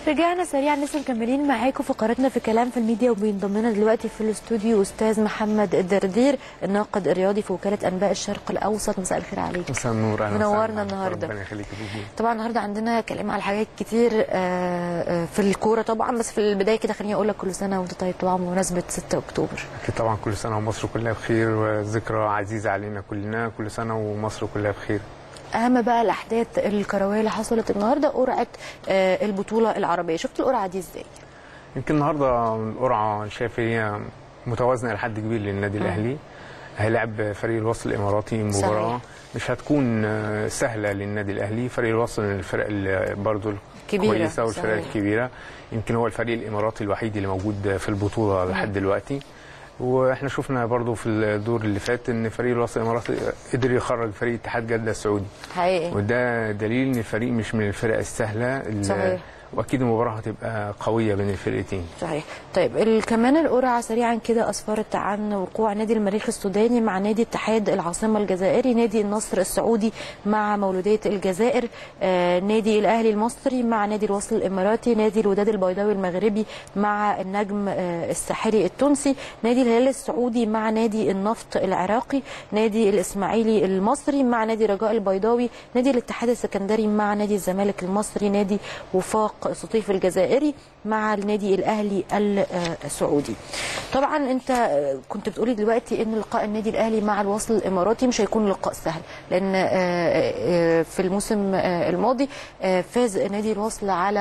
رجعنا سريعا لسه مكملين معاكم فقراتنا في كلام في الميديا وبينضم لنا دلوقتي في الاستوديو استاذ محمد الدردير الناقد الرياضي في وكاله انباء الشرق الاوسط مساء الخير عليك مساء النور اهلا منورنا وسهلا. النهاردة. ربنا يخليك يا بوبو. طبعا النهارده عندنا كلام على حاجات كتير آه، آه، في الكوره طبعا بس في البدايه كده خليني اقول لك كل سنه وانت طيب طبعا بمناسبه 6 اكتوبر اكيد طبعا كل سنه ومصر كلها بخير وذكرى عزيزه علينا كلنا كل سنه ومصر كلها بخير اهم بقى الاحداث الكرويه اللي حصلت النهارده قرعه آه، البطوله العربيه شفت القرعه دي ازاي يمكن النهارده القرعه شايف هي متوازنه لحد كبير للنادي الاهلي هيلعب فريق الوصل الاماراتي مباراه صحيح. مش هتكون آه، سهله للنادي الاهلي فريق الوصل من الفرق اللي برضه كبيرة، كويسه والفرق صحيح. الكبيره يمكن هو الفريق الاماراتي الوحيد اللي موجود في البطوله لحد دلوقتي واحنا شفنا برضو في الدور اللي فات ان فريق الوصل الاماراتي قدر يخرج فريق اتحاد جده السعودي حقيقي وده دليل ان الفريق مش من الفرق السهله اللي- صحيح. واكيد المباراه هتبقى قويه بين الفرقتين صحيح طيب ال- كمان القرعه سريعا كده اسفرت عن وقوع نادي المريخ السوداني مع نادي اتحاد العاصمه الجزائري نادي النصر السعودي مع مولوديه الجزائر آه نادي الاهلي المصري مع نادي الوصل الاماراتي نادي الوداد البيضاوي المغربي مع النجم آه الساحلي التونسي نادي الهلال السعودي مع نادي النفط العراقي نادي الاسماعيلي المصري مع نادي رجاء البيضاوي نادي الاتحاد السكندري مع نادي الزمالك المصري نادي وفاق سطيف الجزائري مع النادي الاهلي السعودي طبعا انت آه، كنت بتقولي دلوقتي ان لقاء النادي الاهلي مع الوصل الاماراتي مش هيكون لقاء سهل لان آه، آه، في الموسم آه، الماضي آه، فاز نادي الوصل على آه،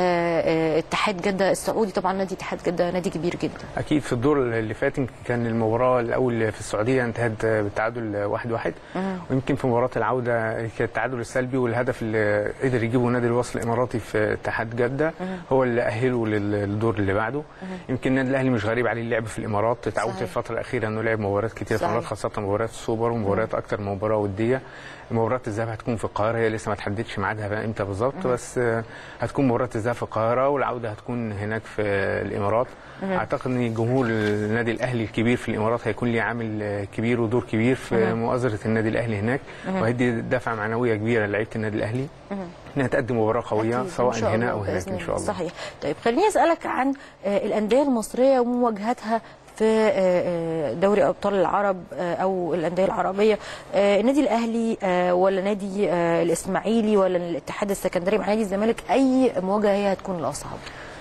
آه، اتحاد جده السعودي طبعا نادي اتحاد جده نادي كبير جدا اكيد في الدور اللي فات يمكن كان المباراه الاول في السعوديه انتهت بالتعادل واحد واحد ويمكن في مباراه العوده كان التعادل السلبي والهدف اللي قدر يجيبه نادي الوصل الاماراتي في اتحاد جده هو اللي اهله للدور اللي بعده يمكن النادي الاهلي مش غريب عليه اللعب في الامارات اتعود في صحيح. الفتره الاخيره انه لعب مباريات كتير في صحيح. الامارات خاصه مباريات السوبر ومباريات اكتر من مباراه وديه مباراه الذهاب هتكون في القاهره هي لسه ما تحددش ميعادها بقى امتى بالظبط بس آه، هتكون مباراه الذهاب في القاهره والعوده هتكون هناك في الامارات اعتقد ان جمهور النادي الاهلي الكبير في الامارات هيكون ليه عامل آه، كبير ودور كبير في مؤازره النادي الاهلي هناك وهيدي دفعه معنويه كبيره لعيبه النادي الاهلي انها تقدم مباراه قويه أكيد، سواء إن شاء هنا الله او هناك بإذن ان شاء الله صحيح طيب خليني اسالك عن آه، الانديه المصريه ومواجهتها في آه، آه، دوري ابطال العرب آه، او الانديه العربيه آه، النادي الاهلي آه، ولا نادي آه، الاسماعيلي ولا الاتحاد السكندري مع نادي الزمالك اي مواجهه هي هتكون الاصعب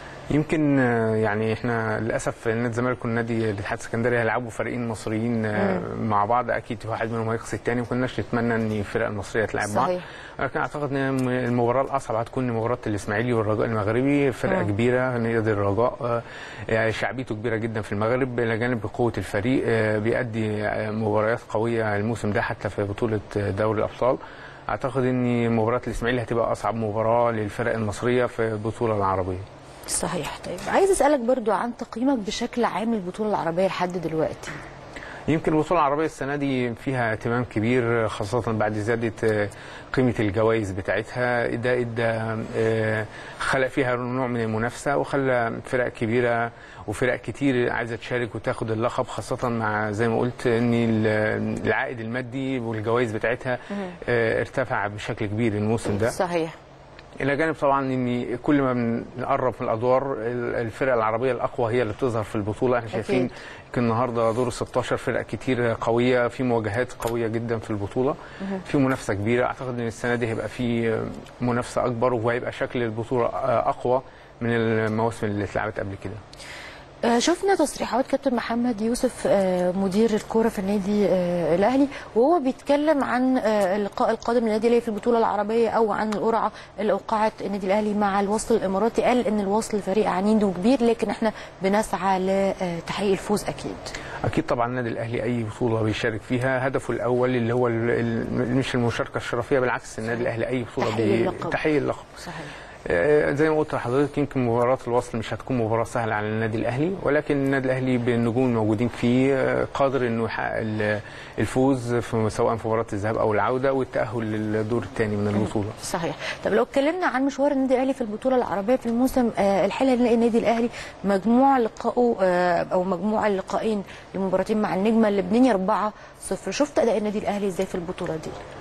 يمكن آه، يعني احنا للاسف نادي الزمالك والنادي الاتحاد السكندري هيلعبوا فريقين مصريين آه، مع بعض اكيد واحد منهم هيقصي الثاني ما كناش نتمنى ان الفرق المصريه تلعب بعض صحيح. لكن اعتقد ان المباراه الاصعب هتكون مباراه الاسماعيلي والرجاء المغربي فرقه كبيره نادي الرجاء آه، يعني شعبيته كبيره جدا في المغرب الى جانب قوه الفريق آه، بيأدي آه، مباريات قويه الموسم ده حتى في بطوله آه، دوري الابطال اعتقد ان مباراه الاسماعيلي هتبقى اصعب مباراه للفرق المصريه في البطوله العربيه صحيح طيب عايز اسالك برضو عن تقييمك بشكل عام للبطوله العربيه لحد دلوقتي يمكن البطوله العربيه السنه دي فيها اهتمام كبير خاصه بعد زياده آه، قيمه الجوائز بتاعتها ده ادى آه، خلق فيها نوع من المنافسه وخلى فرق كبيره وفرق كتير عايزه تشارك وتاخد اللقب خاصه مع زي ما قلت ان ال- العائد المادي والجوائز بتاعتها آه، ارتفع بشكل كبير الموسم ده صحيح الى جانب طبعا ان كل ما بنقرب من الادوار ال- الفرق العربيه الاقوى هي اللي بتظهر في البطوله احنا شايفين أكيد. يمكن النهارده دور ال 16 فرق كتير قويه في مواجهات قويه جدا في البطوله في منافسه كبيره اعتقد ان السنه دي هيبقى في منافسه اكبر وهيبقى شكل البطوله اقوى من المواسم اللي اتلعبت قبل كده آه، شفنا تصريحات كابتن محمد يوسف آه، مدير الكوره في النادي آه، الاهلي وهو بيتكلم عن آه، اللقاء القادم للنادي الاهلي في البطوله العربيه او عن القرعه اللي اوقعت النادي الاهلي مع الوصل الاماراتي قال ان الوصل فريق عنيد وكبير لكن احنا بنسعى لتحقيق الفوز اكيد اكيد طبعا النادي الاهلي اي بطوله بيشارك فيها هدفه الاول اللي هو ال- ال- مش المشاركه الشرفيه بالعكس النادي الاهلي اي بطوله تحقيق بي- اللقب. تحقيق اللقب صحيح آه، زي ما قلت لحضرتك يمكن مباراة الوصل مش هتكون مباراة سهلة على النادي الأهلي ولكن النادي الأهلي بالنجوم الموجودين فيه آه، قادر إنه يحقق ال- الفوز في سواء في مباراة الذهاب أو العودة والتأهل للدور الثاني من البطولة. صحيح طب لو اتكلمنا عن مشوار النادي الاهلي في البطوله العربيه في الموسم آه، الحالي هنلاقي النادي الاهلي مجموع لقائه آه، او مجموع اللقاءين المباراتين مع النجمه اللبناني 4 0 شفت اداء النادي الاهلي ازاي في البطوله دي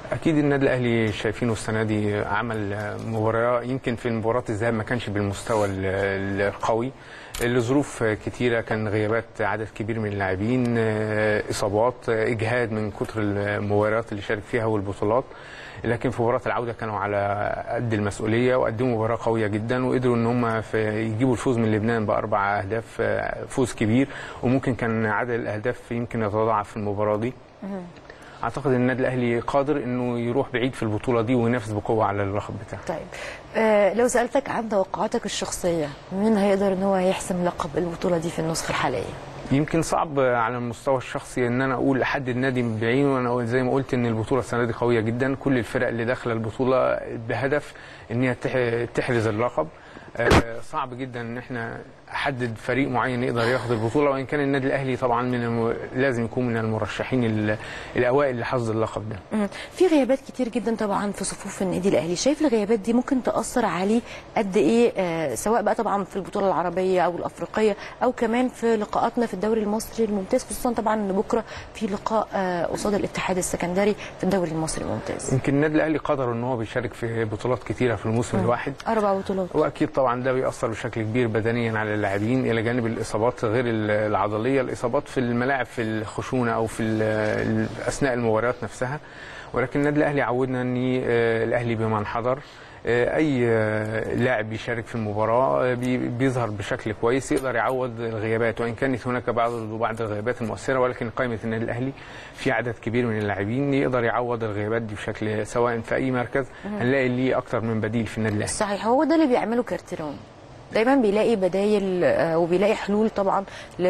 اكيد النادي الاهلي شايفينه السنه دي عمل مباراه يمكن في مباراه الذهاب ما كانش بالمستوى ال- القوي لظروف كتيره كان غيابات عدد كبير من اللاعبين آه، اصابات آه، اجهاد من كتر المباريات اللي شارك فيها والبطولات لكن في مباراه العوده كانوا على قد المسؤوليه وقدموا مباراه قويه جدا وقدروا ان هم في يجيبوا الفوز من لبنان باربع اهداف آه، فوز كبير وممكن كان عدد الاهداف يمكن يتضاعف في المباراه دي اعتقد ان النادي الاهلي قادر انه يروح بعيد في البطوله دي وينافس بقوه على اللقب بتاعه طيب آه لو سالتك عن توقعاتك الشخصيه مين هيقدر ان هو يحسم لقب البطوله دي في النسخه الحاليه يمكن صعب على المستوى الشخصي ان انا اقول احدد نادي بعينه وانا أقول زي ما قلت ان البطوله السنه دي قويه جدا كل الفرق اللي داخله البطوله بهدف ان هي تح- تحرز اللقب آه، صعب جدا ان احنا احدد فريق معين يقدر ياخد البطوله وان كان النادي الاهلي طبعا من الم... لازم يكون من المرشحين ال- الاوائل لحصد اللقب ده مم. في غيابات كتير جدا طبعا في صفوف النادي الاهلي شايف الغيابات دي ممكن تاثر عليه قد ايه آه سواء بقى طبعا في البطوله العربيه او الافريقيه او كمان في لقاءاتنا في الدوري المصري الممتاز خصوصا طبعا ان بكره في لقاء آه قصاد الاتحاد السكندري في الدوري المصري الممتاز يمكن النادي الاهلي قدر ان هو بيشارك في بطولات كتيره في الموسم الواحد اربع بطولات واكيد طبعا ده بيأثر بشكل كبير بدنيا على اللاعبين الى جانب الاصابات غير العضليه الاصابات في الملاعب في الخشونه او في ال- اثناء المباريات نفسها ولكن النادي الاهلي عودنا ان آه، الاهلي بمن حضر آه، اي آه، لاعب بيشارك في المباراه آه، بي- بيظهر بشكل كويس يقدر يعوض الغيابات وان كانت هناك بعض بعض الغيابات المؤثره ولكن قائمه النادي الاهلي في عدد كبير من اللاعبين يقدر يعوض الغيابات دي بشكل سواء في اي مركز هنلاقي ليه اكتر من بديل في النادي الاهلي صحيح هو ده اللي بيعمله كارتيرون دايما بيلاقي بدايل آه، وبيلاقي حلول طبعا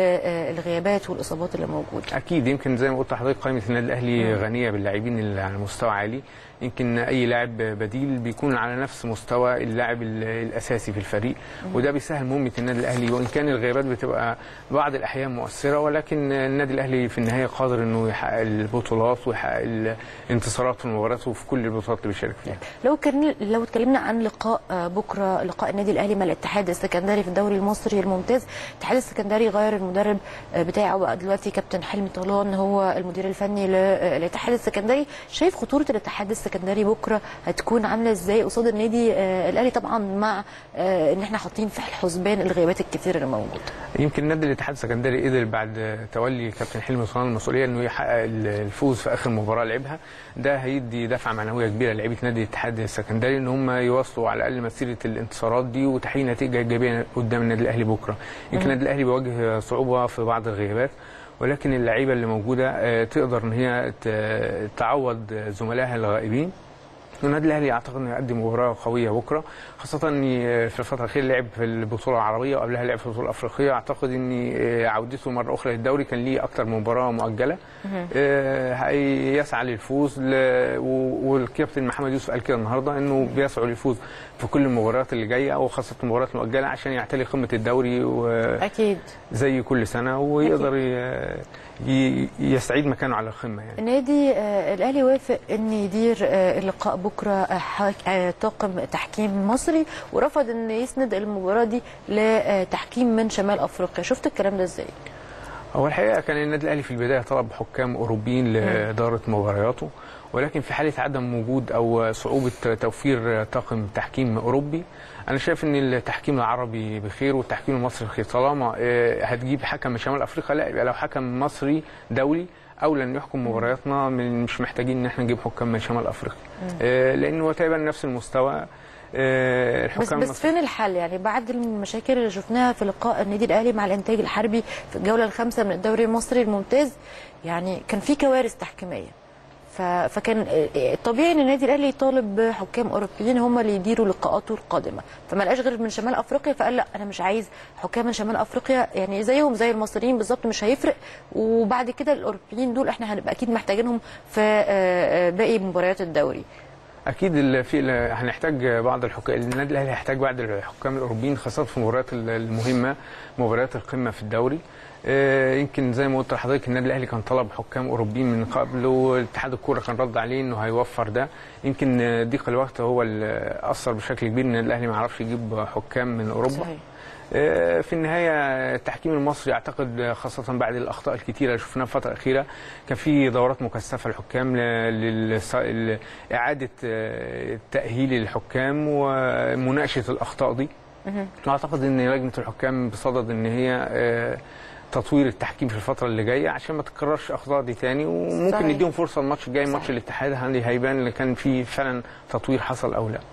للغيابات والاصابات اللي موجوده اكيد يمكن زي ما قلت لحضرتك قائمه النادي الاهلي غنيه باللاعبين اللي على مستوى عالي يمكن اي لاعب بديل بيكون على نفس مستوى اللاعب ال- الاساسي في الفريق وده بيسهل مهمه النادي الاهلي وان كان الغيابات بتبقى بعض الاحيان مؤثره ولكن النادي الاهلي في النهايه قادر انه يحقق البطولات ويحقق الانتصارات في المباريات وفي كل البطولات اللي بيشارك فيها لو كان لو اتكلمنا عن لقاء آه، بكره لقاء النادي الاهلي مع الاتحاد السكندري في الدوري المصري الممتاز الاتحاد السكندري غير المدرب آه، بتاعه بقى دلوقتي كابتن حلمي طولان هو المدير الفني للاتحاد السكندري شايف خطوره الاتحاد السكندري بكره هتكون عامله ازاي قصاد النادي آه، الاهلي طبعا مع آه، ان احنا حاطين في الحسبان الغيابات الكتير اللي موجوده يمكن نادي الاتحاد السكندري قدر بعد تولي كابتن حلمي طولان المسؤوليه انه يحقق الفوز في اخر مباراه لعبها ده هيدي دفعه معنويه كبيره لعيبه نادي الاتحاد السكندري ان هم يواصلوا على الاقل مسيره الانتصارات دي وتحقيق نتيجه ايجابيه قدام النادي الاهلي بكره يمكن النادي الاهلي بيواجه صعوبه في بعض الغيابات ولكن اللعيبه اللي موجوده آه، تقدر ان هي ت- تعوض زملائها الغائبين والنادي الاهلي اعتقد انه يقدم مباراه قويه بكره خاصه ان في الفتره الاخيره لعب في البطوله العربيه وقبلها لعب في البطوله الافريقيه اعتقد ان عودته مره اخرى للدوري كان ليه اكتر من مباراه مؤجله آه، هيسعى للفوز ل- و- والكابتن محمد يوسف قال كده النهارده انه بيسعوا للفوز في كل المباريات اللي جايه وخاصه المباريات المؤجله عشان يعتلي قمه الدوري وزي اكيد كل سنه ويقدر ي- ي- يستعيد مكانه على القمه يعني النادي آه، الاهلي وافق ان يدير آه، اللقاء بكره آه، حاك- آه، طاقم تحكيم مصري ورفض ان يسند المباراه دي لتحكيم من شمال افريقيا شفت الكلام ده ازاي هو الحقيقه كان النادي الاهلي في البدايه طلب حكام اوروبيين لاداره مبارياته ولكن في حاله عدم وجود او صعوبه توفير طاقم تحكيم اوروبي انا شايف ان التحكيم العربي بخير والتحكيم المصري بخير طالما آه، هتجيب حكم من شمال افريقيا لا يبقى لو حكم مصري دولي اولى ان يحكم مبارياتنا من مش محتاجين ان احنا نجيب حكام من شمال افريقيا آه، لانه هو تقريبا نفس المستوى آه، بس الحكام بس المصريين- فين الحل يعني بعد المشاكل اللي شفناها في لقاء النادي الاهلي مع الانتاج الحربي في الجوله الخامسه من الدوري المصري الممتاز يعني كان في كوارث تحكيميه ف- فكان الطبيعي ان النادي الاهلي يطالب بحكام اوروبيين هم اللي يديروا لقاءاته القادمه فما لقاش غير من شمال افريقيا فقال لا انا مش عايز حكام من شمال افريقيا يعني زيهم زي المصريين بالظبط مش هيفرق وبعد كده الاوروبيين دول احنا هنبقى اكيد محتاجينهم في آه، آه، باقي مباريات الدوري اكيد ال- في ال- هنحتاج بعض الحكام النادي الاهلي هيحتاج بعض الحكام الاوروبيين خاصه في المباريات ال- المهمه مباريات القمه في الدوري آه، يمكن زي ما قلت لحضرتك النادي الاهلي كان طلب حكام اوروبيين من قبل واتحاد الكوره كان رد عليه انه هيوفر ده يمكن آه، ضيق الوقت هو اللي اثر بشكل كبير ان النادي الاهلي ما عرفش يجيب حكام من اوروبا صحيح. آه، في النهايه التحكيم المصري اعتقد خاصه بعد الاخطاء الكثيره اللي شفناها في الفتره الاخيره كان في دورات مكثفه للحكام لاعاده تاهيل الحكام ومناقشه الاخطاء دي واعتقد ان لجنه الحكام بصدد ان هي آه، تطوير التحكيم في الفتره اللي جايه عشان ما تكررش اخطاء دي تاني وممكن صحيح. نديهم فرصه الماتش الجاي ماتش صحيح. الاتحاد هندي هيبان اللي كان فيه فعلا تطوير حصل او لا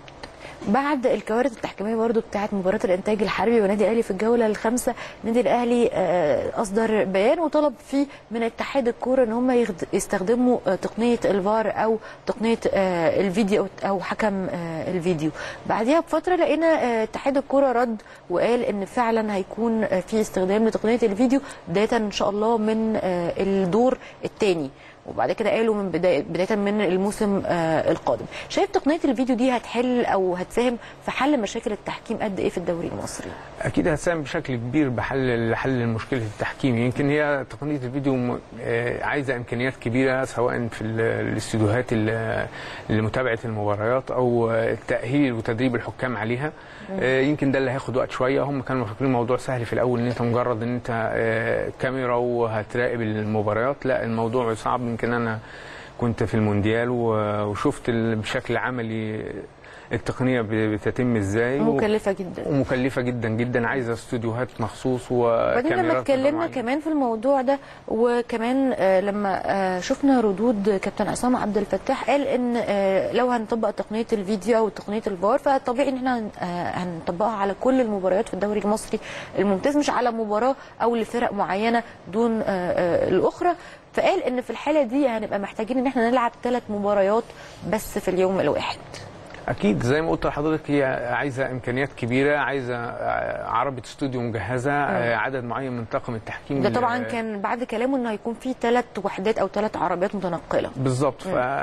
بعد الكوارث التحكيميه برضو بتاعت مباراه الانتاج الحربي ونادي الاهلي في الجوله الخامسه النادي الاهلي آه، اصدر بيان وطلب فيه من اتحاد الكوره ان هم يخد- يستخدموا آه، تقنيه الفار او تقنيه آه، الفيديو او حكم آه، الفيديو بعديها بفتره لقينا آه، اتحاد الكوره رد وقال ان فعلا هيكون آه، في استخدام لتقنيه الفيديو بدايه ان شاء الله من آه، الدور الثاني وبعد كده قالوا من بدايه بدايه من الموسم آه القادم شايف تقنيه الفيديو دي هتحل او هتساهم في حل مشاكل التحكيم قد ايه في الدوري المصري اكيد هتساهم بشكل كبير بحل لحل مشكله التحكيم يمكن هي تقنيه الفيديو م- آه، عايزه امكانيات كبيره سواء في ال- الاستوديوهات ال- لمتابعه المباريات او آه، التاهيل وتدريب الحكام عليها آه، يمكن ده اللي هياخد وقت شويه هم كانوا مفكرين الموضوع سهل في الاول ان انت مجرد ان انت آه، كاميرا وهتراقب المباريات لا الموضوع صعب يمكن انا كنت في المونديال و- وشفت ال- بشكل عملي التقنيه ب- بتتم ازاي و- مكلفه جدا ومكلفه جدا جدا عايزه استوديوهات مخصوص وبعدين لما وكاميرات اتكلمنا معينة. كمان في الموضوع ده وكمان آه، لما آه، شفنا ردود كابتن عصام عبد الفتاح قال ان آه، لو هنطبق تقنيه الفيديو او تقنيه الفار فطبيعي ان احنا آه، هنطبقها على كل المباريات في الدوري المصري الممتاز مش على مباراه او لفرق معينه دون آه، آه، الاخرى فقال ان في الحاله دي هنبقى محتاجين ان احنا نلعب ثلاث مباريات بس في اليوم الواحد اكيد زي ما قلت لحضرتك هي عايزه امكانيات كبيره عايزه آه، عربه استوديو مجهزه آه، عدد معين من طاقم التحكيم ده اللي- طبعا كان بعد كلامه انه هيكون في ثلاث وحدات او ثلاث عربيات متنقله بالظبط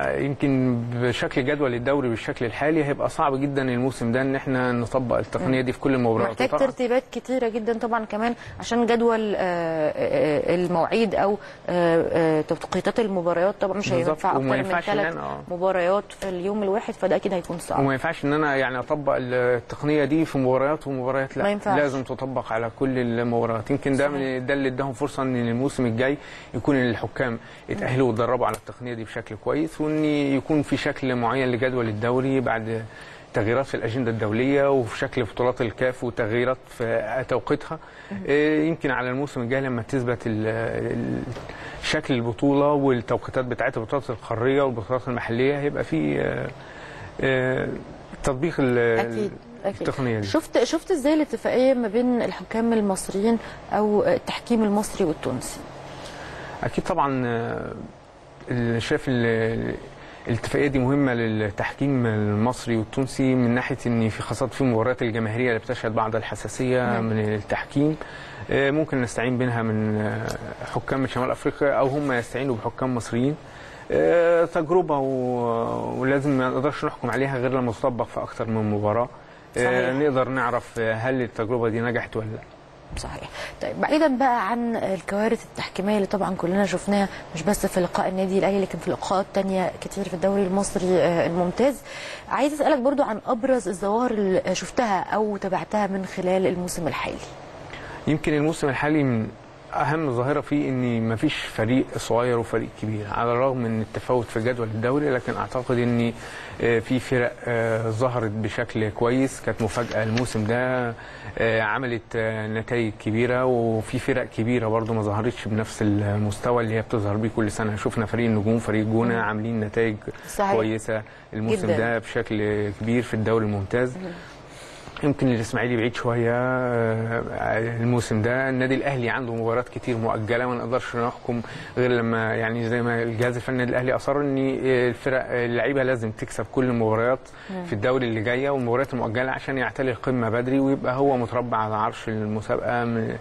فيمكن بشكل جدول الدوري بالشكل الحالي هيبقى صعب جدا الموسم ده ان احنا نطبق التقنيه دي في كل المباريات محتاج وطبعاً- ترتيبات كتيره جدا طبعا كمان عشان جدول آه، آه، المواعيد او آه، آه، توقيتات المباريات طبعا مش بالظبط. هينفع وما اكتر من ينفعش إن ثلاث أنا- آه. مباريات في اليوم الواحد فده اكيد هيكون صعب وما ينفعش ان انا يعني اطبق التقنيه دي في مباريات ومباريات لا ما ينفعش. لازم تطبق على كل المباريات يمكن ده صحيح. من ده اللي اداهم فرصه ان الموسم الجاي يكون الحكام يتاهلوا ويتدربوا على التقنيه دي بشكل كويس وان يكون في شكل معين لجدول الدوري بعد تغييرات في الاجنده الدوليه وفي شكل بطولات الكاف وتغييرات في توقيتها إيه، يمكن على الموسم الجاي لما تثبت ال- ال- شكل البطوله والتوقيتات بتاعتها البطولات القاريه والبطولات المحليه هيبقى في آه، آه، تطبيق ال- اكيد اكيد التقنيه دي شفت شفت ازاي الاتفاقيه ما بين الحكام المصريين او التحكيم المصري والتونسي اكيد طبعا آه، اللي شايف ال- الاتفاقيه دي مهمه للتحكيم المصري والتونسي من ناحيه ان في خاصه في المباريات الجماهيريه اللي بتشهد بعض الحساسيه نعم. من التحكيم آه، ممكن نستعين بينها من آه، حكام من شمال افريقيا او هم يستعينوا بحكام مصريين آه، تجربه و- ولازم ما نقدرش نحكم عليها غير لما تطبق في اكثر من مباراه آه، صحيح. نقدر نعرف آه، هل التجربه دي نجحت ولا لا صحيح طيب بعيدا بقى عن الكوارث التحكيميه اللي طبعا كلنا شفناها مش بس في لقاء النادي الاهلي لكن في لقاءات تانية كتير في الدوري المصري آه، الممتاز عايز اسالك برضو عن ابرز الظواهر اللي شفتها او تابعتها من خلال الموسم الحالي يمكن الموسم الحالي من اهم ظاهره فيه ان مفيش فريق صغير وفريق كبير على الرغم من التفاوت في جدول الدوري لكن اعتقد ان آه، في فرق آه، ظهرت بشكل كويس كانت مفاجاه الموسم ده آه، عملت آه، نتائج كبيره وفي فرق كبيره برضو ما ظهرتش بنفس المستوى اللي هي بتظهر بيه كل سنه شفنا فريق النجوم فريق جونه عاملين نتائج صحيح. كويسه الموسم جداً. ده بشكل كبير في الدوري الممتاز يمكن الاسماعيلي بعيد شويه آه، الموسم ده النادي الاهلي عنده مباريات كتير مؤجله ما نقدرش نحكم غير لما يعني زي ما الجهاز الفني النادي الاهلي اصر ان الفرق اللعيبه لازم تكسب كل المباريات في الدوري اللي جايه والمباريات المؤجله عشان يعتلي القمه بدري ويبقى هو متربع على عرش المسابقه من-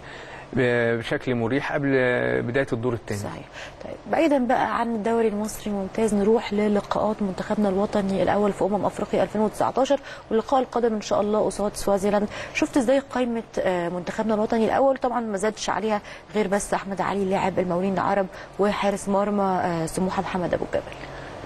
بشكل مريح قبل بدايه الدور الثاني صحيح طيب بعيدا بقى عن الدوري المصري الممتاز نروح للقاءات منتخبنا الوطني الاول في امم افريقيا 2019 واللقاء القادم ان شاء الله قصاد سوازيلاند شفت ازاي قائمه آه، منتخبنا الوطني الاول طبعا ما زادش عليها غير بس احمد علي لاعب المقاولين العرب وحارس مرمى آه، سموحه محمد ابو جبل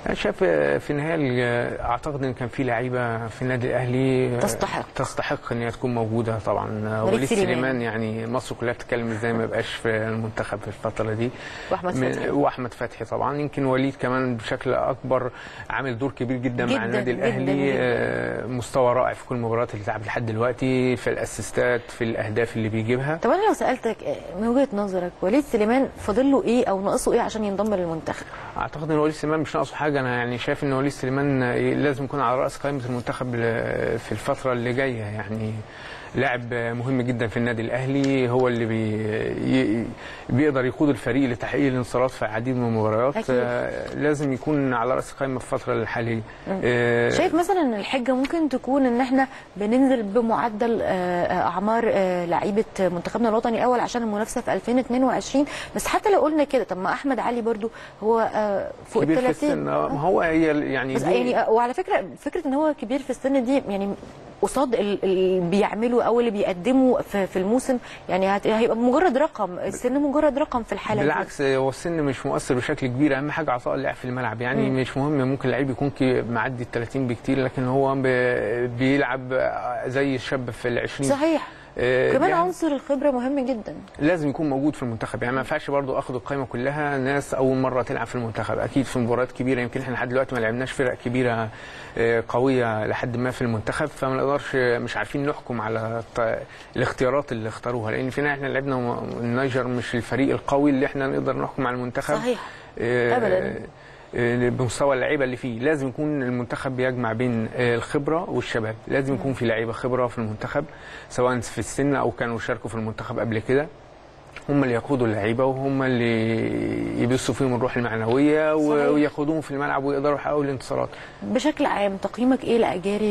انا شايف في النهايه اعتقد ان كان في لعيبه في النادي الاهلي تستحق. تستحق ان هي تكون موجوده طبعا وليد سليمان. سليمان يعني مصر كلها بتتكلم ازاي ما يبقاش في المنتخب في الفتره دي واحمد من- فتحي واحمد فتحي طبعا يمكن وليد كمان بشكل اكبر عامل دور كبير جدا, جداً، مع النادي جداً، الاهلي جداً. آه، مستوى رائع في كل المباريات اللي اتلعبت لحد دلوقتي في الاسيستات في الاهداف اللي بيجيبها طب انا لو سالتك آه، من وجهه نظرك وليد سليمان فاضل له ايه او ناقصه ايه عشان ينضم للمنتخب اعتقد ان وليد سليمان مش ناقصه حاجه انا يعني شايف ان وليد سليمان لازم يكون على راس قائمه المنتخب ل- في الفتره اللي جايه يعني لاعب مهم جدا في النادي الاهلي هو اللي بي ي- بيقدر يقود الفريق لتحقيق الانتصارات في العديد من المباريات أكيد. آه، لازم يكون على راس القائمه في الفتره الحاليه آه، شايف مثلا ان الحجه ممكن تكون ان احنا بننزل بمعدل آه، آه، اعمار آه، لعيبه منتخبنا الوطني الاول عشان المنافسه في 2022 بس حتى لو قلنا كده طب ما احمد علي برضو هو آه، فوق ال كبير في 30 السن آه، ما هو هي يعني بس دي- يعني آه، وعلى فكره فكره ان هو كبير في السن دي يعني قصاد ال- اللي بيعملوا او اللي بيقدموا في, في الموسم يعني هت- هيبقى مجرد رقم السن مجرد رقم في الحاله دي بالعكس هو السن مش مؤثر بشكل كبير اهم حاجه عطاء اللعب في الملعب يعني مم. مش مهم ممكن لعيب يكون كي- معدي ال 30 بكتير لكن هو ب- بيلعب زي الشاب في ال 20 صحيح آه، كمان دي عنصر الخبره مهم جدا لازم يكون موجود في المنتخب يعني ما ينفعش برضو اخد القائمه كلها ناس اول مره تلعب في المنتخب اكيد في مباريات كبيره يمكن احنا لحد دلوقتي ما لعبناش فرق كبيره آه، قويه لحد ما في المنتخب فما نقدرش مش عارفين نحكم على الط- الاختيارات اللي اختاروها لان فينا احنا لعبنا م- النيجر مش الفريق القوي اللي احنا نقدر نحكم على المنتخب صحيح آه، أبداً. آه، بمستوى اللعيبه اللي فيه لازم يكون المنتخب بيجمع بين آه، الخبره والشباب لازم يكون في لعيبه خبره في المنتخب سواء في السن او كانوا شاركوا في المنتخب قبل كده هم اللي يقودوا اللعيبه وهم اللي يبثوا فيهم الروح المعنويه و- صحيح. وياخدوهم في الملعب ويقدروا يحققوا الانتصارات بشكل عام تقييمك ايه لاجاري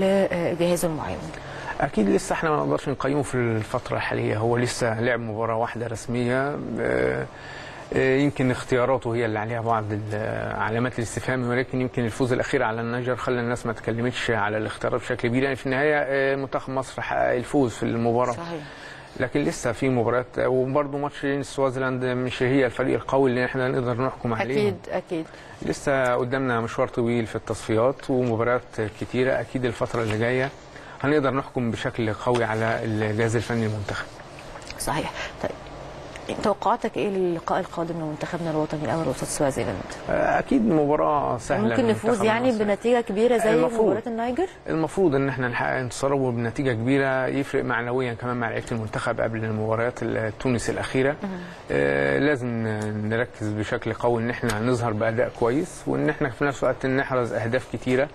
ولجهاز المعاون اكيد لسه احنا ما نقدرش نقيمه في الفتره الحاليه هو لسه لعب مباراه واحده رسميه آه، آه، يمكن اختياراته هي اللي عليها بعض ال- علامات الاستفهام ولكن يمكن الفوز الاخير على النيجر خلى الناس ما تكلمتش على الاختيارات بشكل كبير يعني في النهايه آه، منتخب مصر حقق الفوز في المباراه صحيح لكن لسه في مباريات وبرضه ماتش سوازيلاند مش هي الفريق القوي اللي احنا نقدر نحكم عليه اكيد اكيد لسه قدامنا مشوار طويل في التصفيات ومباريات كتيرة أكيد الفترة اللي جاية هنقدر نحكم بشكل قوي على الجهاز الفني المنتخب صحيح طيب توقعاتك ايه للقاء القادم لمنتخبنا الوطني الاول قصاد سوازيلاند أكيد مباراة سهلة ممكن نفوز لمنتخب يعني مصر. بنتيجه كبيره زي المفروض. مباراه النيجر المفروض ان احنا نحقق انتصار وبنتيجه كبيره يفرق معنويا كمان مع لعيبه المنتخب قبل المباريات التونس الاخيره آه لازم نركز بشكل قوي ان احنا نظهر باداء كويس وان احنا في نفس الوقت نحرز اهداف كتيره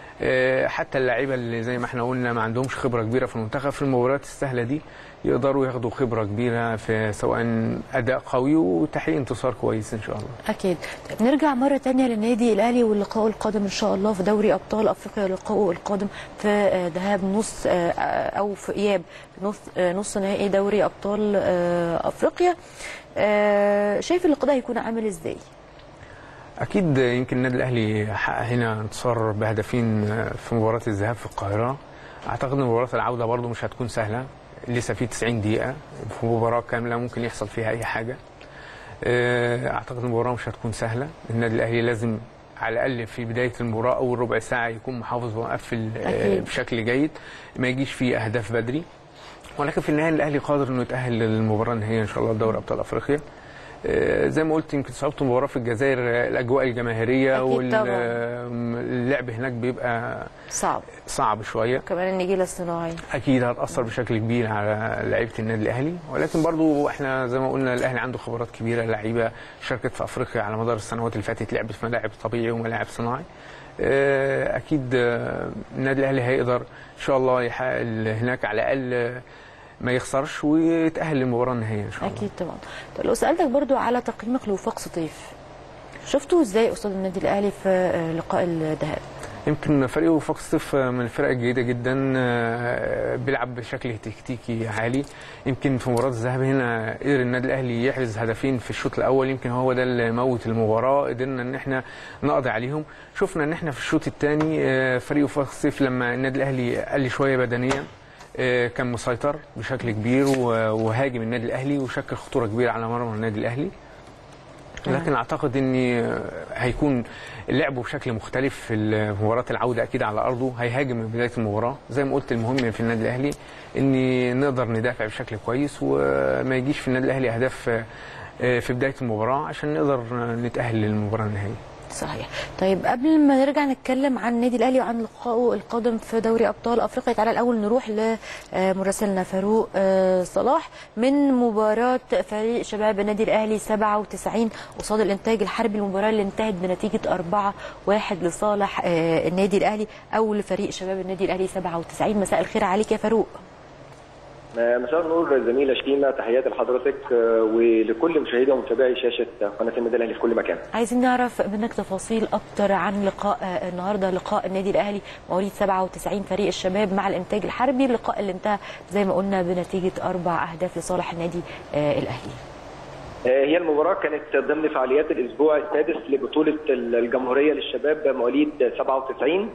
آه حتى اللعيبه اللي زي ما احنا قلنا ما عندهمش خبره كبيره في المنتخب في المباريات السهله دي يقدروا ياخدوا خبره كبيره في سواء اداء قوي وتحقيق انتصار كويس ان شاء الله اكيد طيب نرجع مره تانية للنادي الاهلي واللقاء القادم ان شاء الله في دوري ابطال افريقيا لقاءه القادم في آه، ذهاب نص آه، او في اياب نص آه، نص نهائي دوري ابطال آه، افريقيا آه، شايف اللقاء ده هيكون عامل ازاي اكيد يمكن النادي الاهلي حقق هنا انتصار بهدفين في مباراه الذهاب في القاهره اعتقد ان مباراه العوده برضو مش هتكون سهله لسه في 90 دقيقه في مباراه كامله ممكن يحصل فيها اي حاجه آه، اعتقد المباراه مش هتكون سهله النادي الاهلي لازم على الاقل في بدايه المباراه اول ربع ساعه يكون محافظ ومقفل آه، أكيد. بشكل جيد ما يجيش فيه اهداف بدري ولكن في النهايه الاهلي قادر انه يتاهل للمباراه النهائيه ان شاء الله لدوري ابطال افريقيا آه، زي ما قلت يمكن صعوبه المباراه في الجزائر آه، الاجواء الجماهيريه أكيد طبعاً. واللعب هناك بيبقى صعب صعب شويه كمان النجيله الصناعي اكيد هتاثر بشكل كبير على لعيبه النادي الاهلي ولكن برضو احنا زي ما قلنا الاهلي عنده خبرات كبيره لعيبه شاركت في افريقيا على مدار السنوات اللي فاتت لعبت في ملاعب طبيعي وملاعب صناعي آه، اكيد آه، النادي الاهلي هيقدر ان شاء الله يحقق هناك على الاقل آه، ما يخسرش ويتاهل للمباراه النهائيه ان شاء الله اكيد طبعا طب لو سالتك برضو على تقييمك لوفاق سطيف شفته ازاي قصاد النادي الاهلي في آه، لقاء الذهاب يمكن فريقه وفاق صيف من الفرق الجيده جدا آه، بيلعب بشكل تكتيكي عالي يمكن في مباراه الذهاب هنا قدر النادي الاهلي يحرز هدفين في الشوط الاول يمكن هو ده اللي موت المباراه قدرنا ان احنا نقضي عليهم شفنا ان احنا في الشوط الثاني فريق وفاق صيف لما النادي الاهلي قل شويه بدنيا آه، كان مسيطر بشكل كبير و- وهاجم النادي الاهلي وشكل خطوره كبيره على مرمى النادي الاهلي لكن اعتقد ان هيكون لعبه بشكل مختلف في مباراه العوده اكيد على ارضه هيهاجم من بدايه المباراه زي ما قلت المهم في النادي الاهلي ان نقدر ندافع بشكل كويس وما يجيش في النادي الاهلي اهداف في بدايه المباراه عشان نقدر نتاهل للمباراه النهائيه صحيح طيب قبل ما نرجع نتكلم عن النادي الاهلي وعن لقائه القادم في دوري ابطال افريقيا تعالى الاول نروح لمراسلنا فاروق صلاح من مباراه فريق شباب النادي الاهلي 97 قصاد الانتاج الحربي المباراه اللي انتهت بنتيجه 4-1 لصالح النادي الاهلي او لفريق شباب النادي الاهلي 97 مساء الخير عليك يا فاروق مساء النور زميله شيماء تحياتي لحضرتك ولكل مشاهدي ومتابعي شاشه قناه النادي الاهلي في كل مكان. عايزين نعرف منك تفاصيل اكتر عن لقاء النهارده لقاء النادي الاهلي مواليد 97 فريق الشباب مع الانتاج الحربي اللقاء اللي انتهى زي ما قلنا بنتيجه اربع اهداف لصالح النادي الاهلي. هي المباراة كانت ضمن فعاليات الأسبوع السادس لبطولة الجمهورية للشباب مواليد 97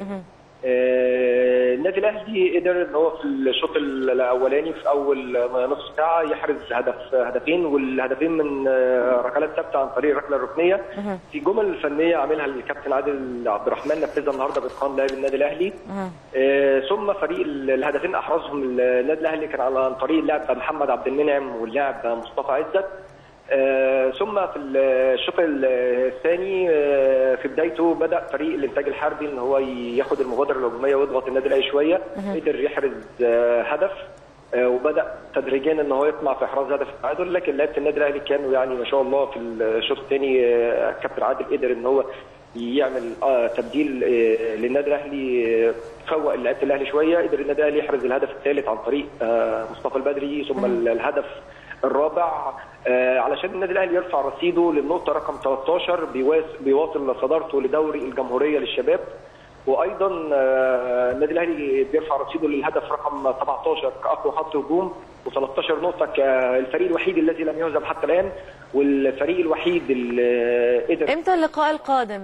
النادي الاهلي قدر ان هو في الشوط الاولاني في اول نصف ساعه يحرز هدف هدفين والهدفين من ركلات ثابته عن طريق الركله الركنيه في جمل فنيه عاملها الكابتن عادل عبد الرحمن نفذها النهارده باتقان لاعب النادي الاهلي ثم فريق الهدفين احرزهم النادي الاهلي كان عن طريق اللاعب محمد عبد المنعم واللاعب مصطفى عزت آه ثم في الشوط الثاني آه في بدايته بدا فريق الانتاج الحربي ان هو ياخد المبادره الهجوميه ويضغط النادي الاهلي شويه قدر يحرز آه هدف وبدا تدريجيا ان هو يطمع في احراز هدف التعادل لكن لعيبه النادي الاهلي كانوا يعني ما شاء الله في الشوط الثاني كابتن عادل قدر ان هو يعمل تبديل للنادي الاهلي فوق لعيبه الاهلي شويه قدر النادي الاهلي يحرز الهدف الثالث عن طريق مصطفى البدري ثم الهدف الرابع آه علشان النادي الاهلي يرفع رصيده للنقطه رقم 13 بيواصل صدارته لدوري الجمهوريه للشباب وايضا آه النادي الاهلي بيرفع رصيده للهدف رقم 17 كاقوى خط هجوم و13 نقطه كالفريق الوحيد الذي لم يهزم حتى الان والفريق الوحيد اللي قدر امتى اللقاء القادم؟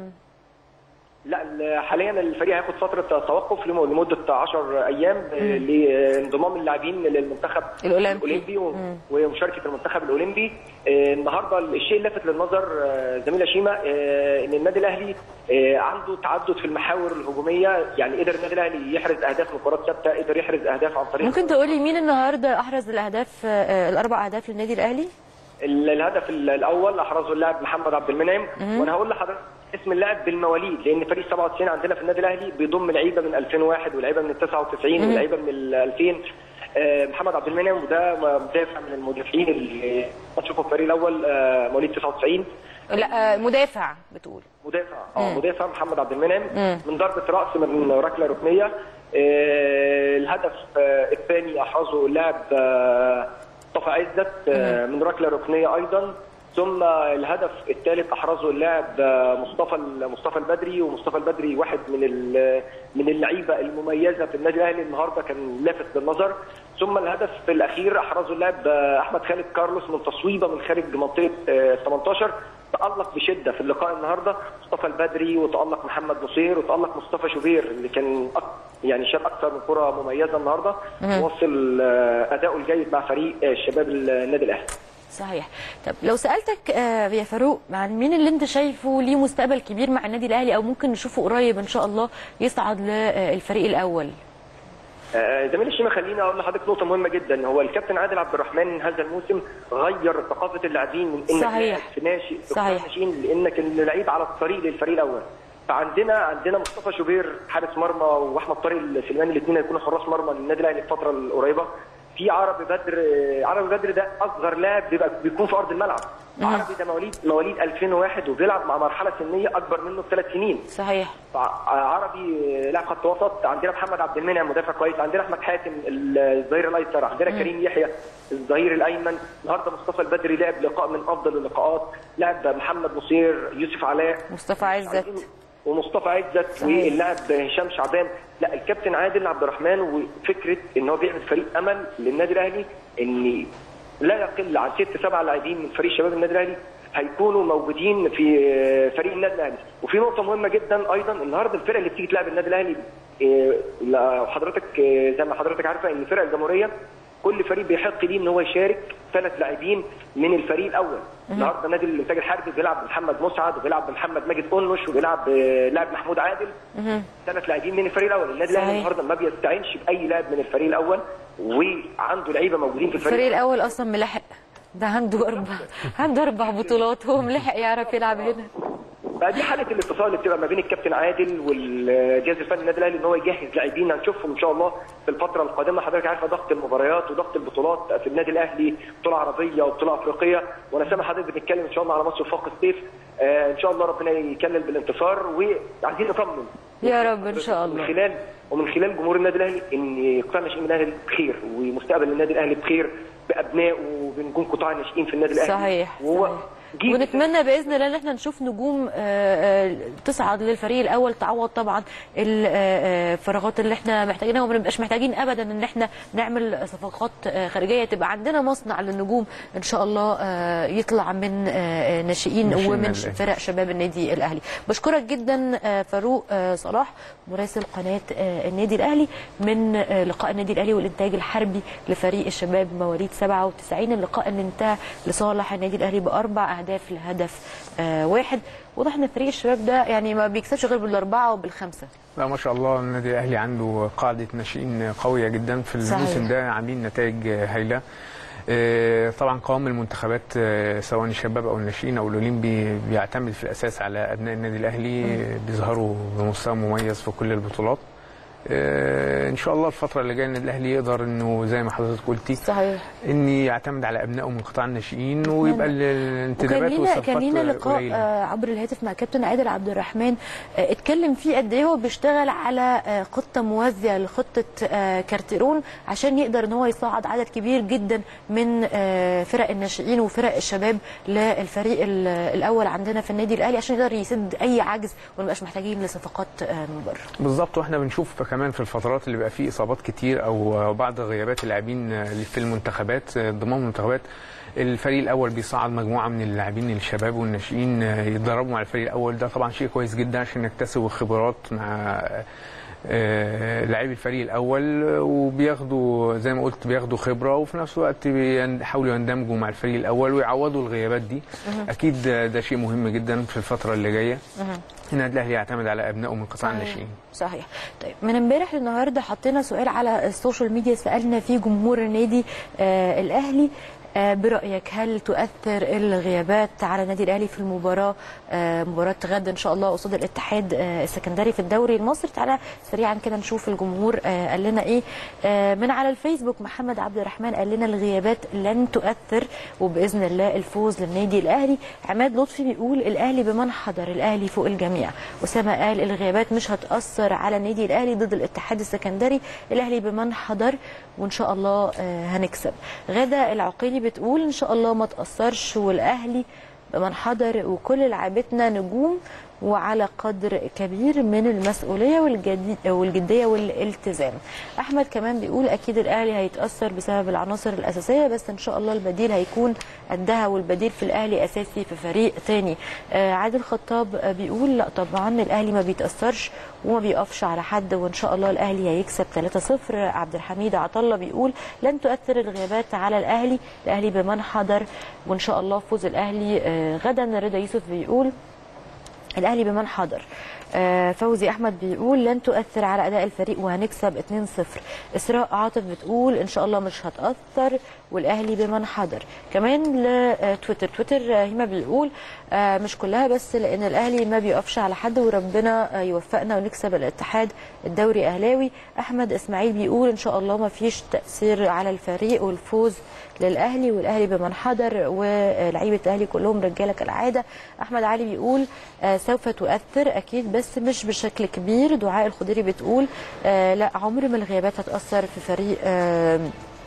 لا حاليا الفريق هياخد فتره توقف لمده 10 ايام لانضمام اللاعبين للمنتخب الاولمبي ومشاركه المنتخب الاولمبي النهارده الشيء اللافت للنظر زميله شيماء ان النادي الاهلي عنده تعدد في المحاور الهجوميه يعني قدر النادي الاهلي يحرز اهداف من كرات ثابته قدر يحرز اهداف عن طريق ممكن تقولي مين النهارده احرز الاهداف الاربع اهداف للنادي الاهلي؟ الهدف الاول احرزه اللاعب محمد عبد المنعم وانا هقول لحضرتك اسم اللاعب بالمواليد لان فريق 97 عندنا في النادي الاهلي بيضم لعيبه من 2001 ولعيبه من 99 ولعيبه من 2000 محمد عبد المنعم وده مدافع من المدافعين اللي هتشوفوا الفريق الاول مواليد 99 لا مدافع بتقول مدافع اه مدافع محمد عبد المنعم من ضربه راس من ركله ركنيه الهدف الثاني احرزه اللاعب مصطفى عزت من ركله ركنيه ايضا ثم الهدف الثالث احرزه اللاعب مصطفى مصطفى البدري ومصطفى البدري واحد من من اللعيبه المميزه في النادي الاهلي النهارده كان لافت للنظر ثم الهدف الاخير احرزه اللاعب احمد خالد كارلوس من تصويبه من خارج منطقه 18 تألق بشده في اللقاء النهارده مصطفى البدري وتألق محمد نصير وتألق مصطفى شوبير اللي كان يعني شاف اكثر من كره مميزه النهارده وصل اداؤه الجيد مع فريق الشباب النادي الاهلي صحيح طب لو سالتك يا فاروق عن مين اللي انت شايفه ليه مستقبل كبير مع النادي الاهلي او ممكن نشوفه قريب ان شاء الله يصعد للفريق الاول زميل الشيماء خليني اقول لحضرتك نقطه مهمه جدا هو الكابتن عادل عبد الرحمن هذا الموسم غير ثقافه اللاعبين من انك صحيح في ناشئ صحيح لانك لعيب على الطريق للفريق الاول فعندنا عندنا مصطفى شوبير حارس مرمى واحمد طارق السلماني الاثنين هيكونوا حراس مرمى للنادي الاهلي الفتره القريبه في عربي بدر عربي بدر ده اصغر لاعب بيبقى بيكون في ارض الملعب عربي ده مواليد مواليد 2001 وبيلعب مع مرحله سنيه اكبر منه بثلاث سنين صحيح عربي لاعب خط وسط عندنا محمد عبد المنعم مدافع كويس عندنا احمد حاتم الظهير الايسر عندنا مم. كريم يحيى الظهير الايمن النهارده مصطفى البدري لعب لقاء من افضل اللقاءات لعب محمد نصير يوسف علاء مصطفى عزت ومصطفى عزت واللاعب هشام شعبان لا الكابتن عادل عبد الرحمن وفكره ان هو بيعمل فريق امل للنادي الاهلي ان لا يقل عن ست سبع لاعبين من فريق شباب النادي الاهلي هيكونوا موجودين في فريق النادي الاهلي وفي نقطه مهمه جدا ايضا النهارده الفرق اللي بتيجي تلعب النادي الاهلي حضرتك زي ما حضرتك عارفه ان الفرق الجمهوريه كل فريق بيحق ليه ان هو يشارك ثلاث لاعبين من الفريق الاول النهارده نادي الانتاج الحربي بيلعب بمحمد مسعد وبيلعب بمحمد ماجد قنش وبيلعب بلاعب محمود عادل ثلاث لاعبين من الفريق الاول النادي الاهلي صحيح. النهارده ما بيستعينش باي لاعب من الفريق الاول وعنده لعيبه موجودين في الفريق الفريق الاول اصلا ملحق ده عنده اربع عنده اربع بطولات هو ملحق يعرف يلعب هنا بقى دي حاله الاتصال اللي بتبقى ما بين الكابتن عادل والجهاز الفني النادي الاهلي ان هو يجهز لاعبين هنشوفهم ان شاء الله في الفتره القادمه حضرتك عارفه ضغط المباريات وضغط البطولات في النادي الاهلي بطوله عربيه وبطوله افريقيه وانا سامع حضرتك بتتكلم ان شاء الله على ماتش وفاق السيف آه ان شاء الله ربنا يكلل بالانتصار وعايزين نطمن يا رب ان شاء من الله خلال ومن خلال جمهور النادي الاهلي ان قطاع الناشئين من الاهلي بخير ومستقبل النادي الاهلي بخير بابنائه وبنجوم قطاع الناشئين في النادي الاهلي صحيح وهو صحيح. جيل ونتمنى باذن الله ان احنا نشوف نجوم آه، آه، تصعد للفريق الاول تعوض طبعا الفراغات اللي احنا محتاجينها وما نبقاش محتاجين ابدا ان احنا نعمل صفقات آه، خارجيه تبقى عندنا مصنع للنجوم ان شاء الله آه، يطلع من آه، ناشئين ناشئين ومن الأهلي. فرق شباب النادي الاهلي بشكرك جدا آه، فاروق آه، صلاح مراسل قناه آه، النادي الاهلي من آه، لقاء النادي الاهلي والانتاج الحربي لفريق الشباب مواليد 97 اللقاء اللي انتهى لصالح النادي الاهلي باربع اهداف لهدف آه، واحد واضح ان فريق الشباب ده يعني ما بيكسبش غير بالاربعه وبالخمسه لا ما شاء الله النادي الاهلي عنده قاعده ناشئين قويه جدا في صحيح. الموسم ده عاملين نتائج هايله آه، طبعا قوام المنتخبات آه، سواء الشباب او الناشئين او الاولمبي بيعتمد في الاساس على ابناء النادي الاهلي بيظهروا بمستوى مميز في كل البطولات آه، ان شاء الله الفتره اللي جايه النادي الاهلي يقدر انه زي ما حضرتك قلتي صحيح ان يعتمد على ابنائه من قطاع الناشئين ويبقى ال- وكان الانتدابات لينا كان والصفقات لينا لقاء قليلة. آه، عبر الهاتف مع كابتن عادل عبد الرحمن آه، اتكلم فيه قد ايه هو بيشتغل على آه، خطه موازيه لخطه آه، كارتيرون عشان يقدر ان هو يصعد عدد كبير جدا من آه، فرق الناشئين وفرق الشباب للفريق ال- الاول عندنا في النادي الاهلي عشان يقدر يسد اي عجز وما نبقاش محتاجين لصفقات آه، من بره بالظبط واحنا بنشوف كمان في الفترات اللي بيبقى فيه اصابات كتير او بعض غيابات اللاعبين اللي في المنتخبات ضمن المنتخبات الفريق الاول بيصعد مجموعه من اللاعبين الشباب والناشئين يتدربوا مع الفريق الاول ده طبعا شيء كويس جدا عشان يكتسبوا خبرات مع آه، لاعبي الفريق الاول وبياخدوا زي ما قلت بياخدوا خبره وفي نفس الوقت بيحاولوا يندمجوا مع الفريق الاول ويعوضوا الغيابات دي اكيد ده شيء مهم جدا في الفتره اللي جايه النادي الاهلي يعتمد على ابنائه من قطاع الناشئين صحيح طيب من امبارح للنهارده حطينا سؤال على السوشيال ميديا سالنا فيه جمهور النادي آه الاهلي آه برايك هل تؤثر الغيابات على النادي الاهلي في المباراه آه مباراه غد ان شاء الله قصاد الاتحاد آه السكندري في الدوري المصري تعالى سريعا كده نشوف الجمهور آه قال لنا ايه آه من على الفيسبوك محمد عبد الرحمن قال لنا الغيابات لن تؤثر وباذن الله الفوز للنادي الاهلي عماد لطفي بيقول الاهلي بمن حضر الاهلي فوق الجميع اسامه قال الغيابات مش هتاثر على النادي الاهلي ضد الاتحاد السكندري الاهلي بمن حضر وان شاء الله آه هنكسب غدا العقيلي بتقول ان شاء الله ما تاثرش والاهلي بمن حضر وكل لعيبتنا نجوم وعلى قدر كبير من المسؤوليه والجدي- والجديه والالتزام. احمد كمان بيقول اكيد الاهلي هيتاثر بسبب العناصر الاساسيه بس ان شاء الله البديل هيكون قدها والبديل في الاهلي اساسي في فريق تاني. آه عادل خطاب آه، بيقول لا طبعا الاهلي ما بيتاثرش وما بيقفش على حد وان شاء الله الاهلي هيكسب 3-0 عبد الحميد عطله بيقول لن تؤثر الغيابات على الاهلي الاهلي بمن حضر وان شاء الله فوز الاهلي آه، غدا رضا يوسف بيقول الاهلي بمن حضر آه، فوزي احمد بيقول لن تؤثر على اداء الفريق وهنكسب 2-0 اسراء عاطف بتقول ان شاء الله مش هتاثر والاهلي بمن حضر كمان لتويتر تويتر آه، هيما بيقول آه، مش كلها بس لان الاهلي ما بيقفش على حد وربنا آه، يوفقنا ونكسب الاتحاد الدوري اهلاوي احمد اسماعيل بيقول ان شاء الله ما فيش تاثير على الفريق والفوز للاهلي والاهلي بمن حضر ولاعيبه الاهلي كلهم رجاله كالعاده احمد علي بيقول آه، سوف تؤثر اكيد بس مش بشكل كبير دعاء الخضيري بتقول آه، لا عمر ما الغيابات هتاثر في فريق آه،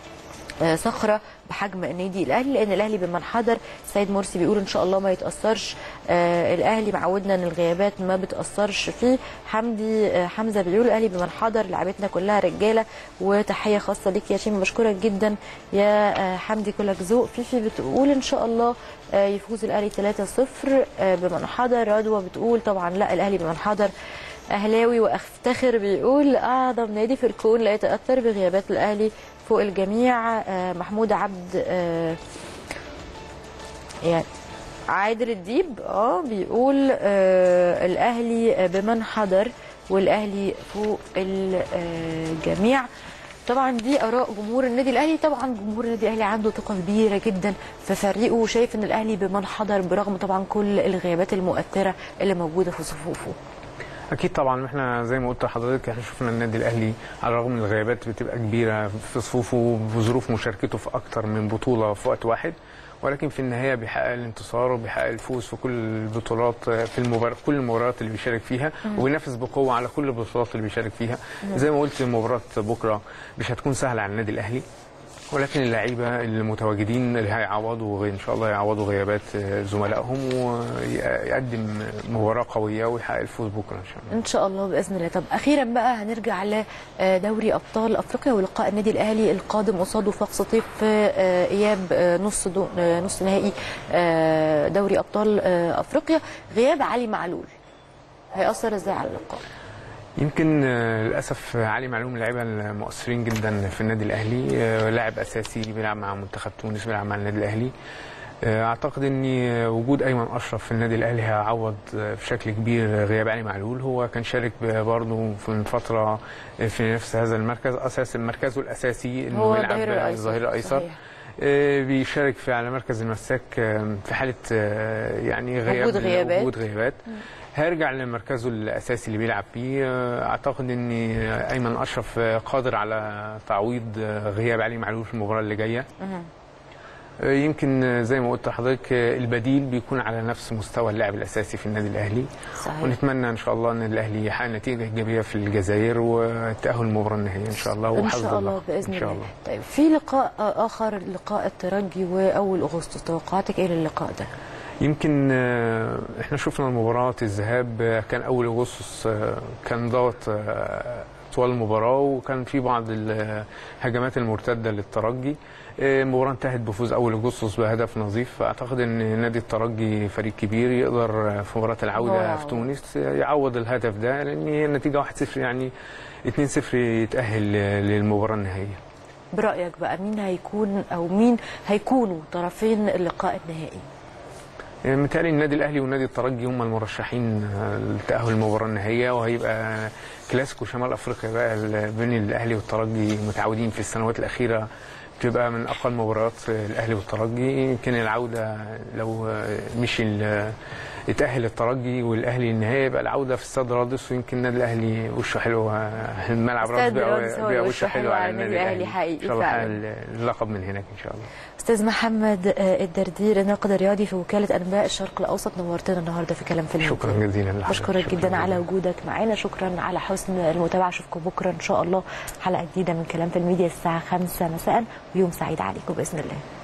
آه، صخره بحجم النادي الاهلي لان الاهلي بمن حضر سيد مرسي بيقول ان شاء الله ما يتاثرش آه الاهلي معودنا ان الغيابات ما بتاثرش فيه حمدي آه حمزه بيقول الاهلي بمن حضر لعبتنا كلها رجاله وتحيه خاصه ليك يا شيماء بشكرك جدا يا آه حمدي كلك ذوق فيفي بتقول ان شاء الله آه يفوز الاهلي 3-0 آه بمن حضر رضوى بتقول طبعا لا الاهلي بمن حضر اهلاوي وافتخر بيقول اعظم نادي في الكون لا يتاثر بغيابات الاهلي فوق الجميع آه، محمود عبد آه، يعني عادل الديب اه بيقول آه الاهلي بمن حضر والاهلي فوق الجميع طبعا دي اراء جمهور النادي الاهلي طبعا جمهور النادي الاهلي عنده ثقه كبيره جدا في فريقه وشايف ان الاهلي بمن حضر برغم طبعا كل الغيابات المؤثره اللي موجوده في صفوفه اكيد طبعا احنا زي ما قلت لحضرتك احنا شفنا النادي الاهلي على الرغم من الغيابات بتبقى كبيره في صفوفه بظروف مشاركته في اكتر من بطوله في وقت واحد ولكن في النهايه بيحقق الانتصار وبيحقق الفوز في كل البطولات في المبار... كل المباريات اللي بيشارك فيها وبينافس بقوه على كل البطولات اللي بيشارك فيها زي ما قلت مباراه بكره مش هتكون سهله على النادي الاهلي ولكن اللعيبه المتواجدين اللي هيعوضوا ان شاء الله يعوضوا غيابات زملائهم ويقدم مباراه قويه ويحقق الفوز بكره ان شاء الله ان شاء الله باذن الله طب اخيرا بقى هنرجع لدوري ابطال افريقيا ولقاء النادي الاهلي القادم قصاد وفاق سطيف في اياب نص دو نص نهائي دوري ابطال افريقيا غياب علي معلول هيأثر ازاي على اللقاء يمكن آه، للاسف علي معلوم اللعيبه المؤثرين جدا في النادي الاهلي آه، لاعب اساسي بيلعب مع منتخب تونس بيلعب مع النادي الاهلي آه، اعتقد ان وجود ايمن اشرف في النادي الاهلي هيعوض آه، بشكل كبير غياب علي معلول هو كان شارك برضه من فتره في نفس هذا المركز اساس مركزه الاساسي انه هو يلعب الظهير الايسر الظهير الايسر صحيح. آه، بيشارك في على مركز المساك آه، في حاله آه، يعني غياب وجود غيابات. وجود غيابات هيرجع لمركزه الاساسي اللي بيلعب فيه آه، اعتقد ان ايمن اشرف آه، قادر على تعويض آه، غياب علي معلول في المباراه اللي جايه آه، يمكن آه، زي ما قلت لحضرتك آه، البديل بيكون على نفس مستوى اللاعب الاساسي في النادي الاهلي صحيح ونتمنى ان شاء الله ان الاهلي يحقق نتيجه ايجابيه في الجزائر والتاهل للمباراه النهائيه ان شاء الله ان وحظ شاء الله اللقب. باذن ان شاء الله الله طيب في لقاء اخر لقاء الترجي واول اغسطس توقعاتك ايه للقاء ده يمكن آه، احنا شفنا مباراة الذهاب آه، كان اول اغسطس آه، كان ضغط آه، طوال المباراة وكان في بعض الهجمات المرتدة للترجي آه، المباراة انتهت بفوز اول اغسطس بهدف نظيف فاعتقد ان نادي الترجي فريق كبير يقدر آه، في مباراة هو العودة في يعوض. تونس آه، يعوض الهدف ده لان هي النتيجة 1-0 يعني 2-0 يتأهل آه، للمباراة النهائية برايك بقى مين هيكون او مين هيكونوا طرفين اللقاء النهائي يعني متهيألي النادي الاهلي والنادي الترجي هم المرشحين آه، لتاهل المباراه النهائيه وهيبقى كلاسيكو شمال افريقيا بقى ال- بين الاهلي والترجي متعودين في السنوات الاخيره بتبقى من اقوى المباريات الاهلي والترجي يمكن العوده لو آه، مشي ال- يتاهل الترجي والاهلي النهائي يبقى العوده في استاد رادس ويمكن النادي الاهلي وشه حلو آه، الملعب استاد رادس رادس هو بيبقى اللي وشه وشه حلو حلو على النادي الاهلي حقيقي ان شاء الله فعلا. يحقق اللقب من هناك ان شاء الله استاذ محمد آه، الدردير الناقد الرياضي في وكاله انباء الشرق الاوسط نورتنا النهارده في كلام في الميديا. شكرا جزيلا لحضرتك. بشكرك شكراً جدا على جزيلاً. وجودك معانا شكرا على حسن المتابعه اشوفكم بكره ان شاء الله حلقه جديده من كلام في الميديا الساعه 5 مساء ويوم سعيد عليكم باذن الله